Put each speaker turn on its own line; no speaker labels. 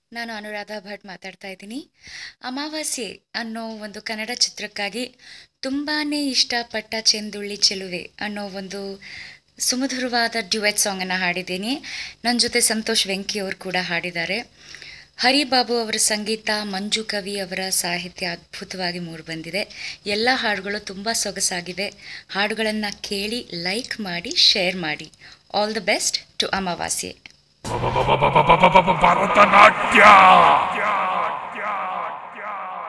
ನಾನು ಅನುರಾಧ ಭಟ್ ಮಾತಾಡ್ತಾ ಇದ್ದೀನಿ ಅಮಾವಾಸ್ಯೆ ಅನ್ನೋ ಒಂದು ಕನ್ನಡ ಚಿತ್ರಕ್ಕಾಗಿ ತುಂಬಾ ಇಷ್ಟಪಟ್ಟ ಚೆಂದುಳ್ಳಿ ಚೆಲುವೆ ಅನ್ನೋ ಒಂದು ಸುಮಧುರವಾದ ಡ್ಯುವೆಟ್ ಸಾಂಗನ್ನು ಹಾಡಿದ್ದೀನಿ ನನ್ನ ಜೊತೆ ಸಂತೋಷ್ ವೆಂಕಿ ಅವರು ಕೂಡ ಹಾಡಿದ್ದಾರೆ ಹರಿಬಾಬು ಅವರ ಸಂಗೀತ ಮಂಜು ಕವಿ ಅವರ ಸಾಹಿತ್ಯ ಅದ್ಭುತವಾಗಿ ಮೂಡಿಬಂದಿದೆ ಎಲ್ಲ ಹಾಡುಗಳು ತುಂಬ ಸೊಗಸಾಗಿವೆ ಹಾಡುಗಳನ್ನು ಕೇಳಿ ಲೈಕ್ ಮಾಡಿ ಶೇರ್ ಮಾಡಿ ಆಲ್ ದ ಬೆಸ್ಟ್ ಟು ಅಮಾವಾಸ್ಯೆ
ಭರತನಾಟ್ಯ